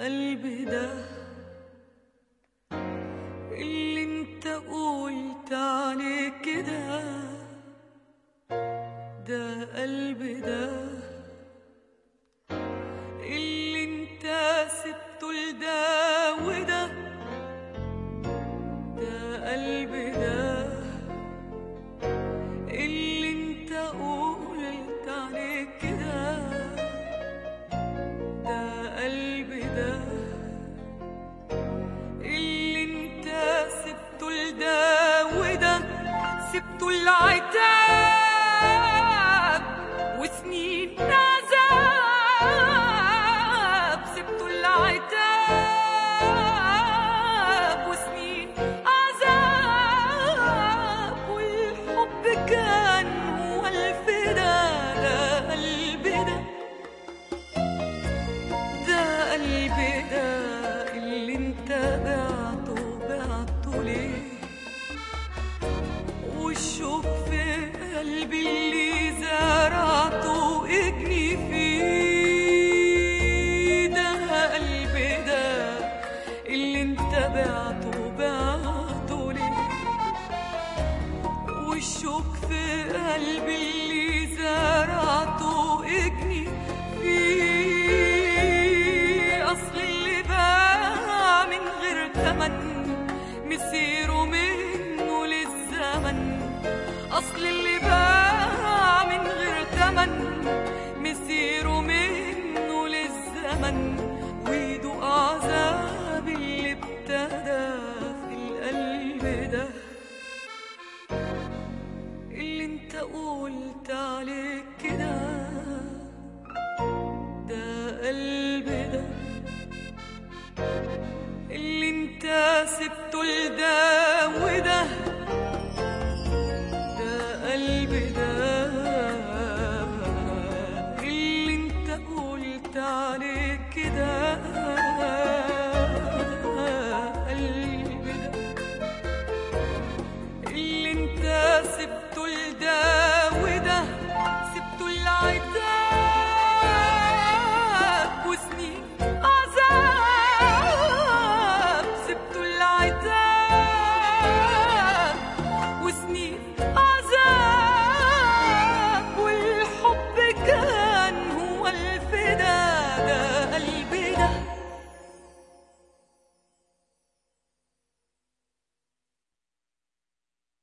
القلب ده اللي انت قلت عليه كده ده قلب ده اللي انت سبته لده وده ده قلب ده اللي انت قلت عليه كده ده قلبي ده اللي انت سبته لده وده سبته العتاب وسنين عذاب سبته العتاب وسنين عذاب والحب كان هو الفدا ده قلبي ده ده قلبي ده اللي انت بعته بعته ليه والشوق في قلبي اللي زرعته اجني فيه ده قلبي ده اللي انت بعته بعته ليه والشوق في قلبي اللي زرعته اجني فيه اصل اللي باع من غير تمن مسيره منه للزمن اصل اللي باع من غير تمن مسيره منه للزمن ويدوق عذاب اللي ابتدى في القلب ده اللي انت قلت عليه كده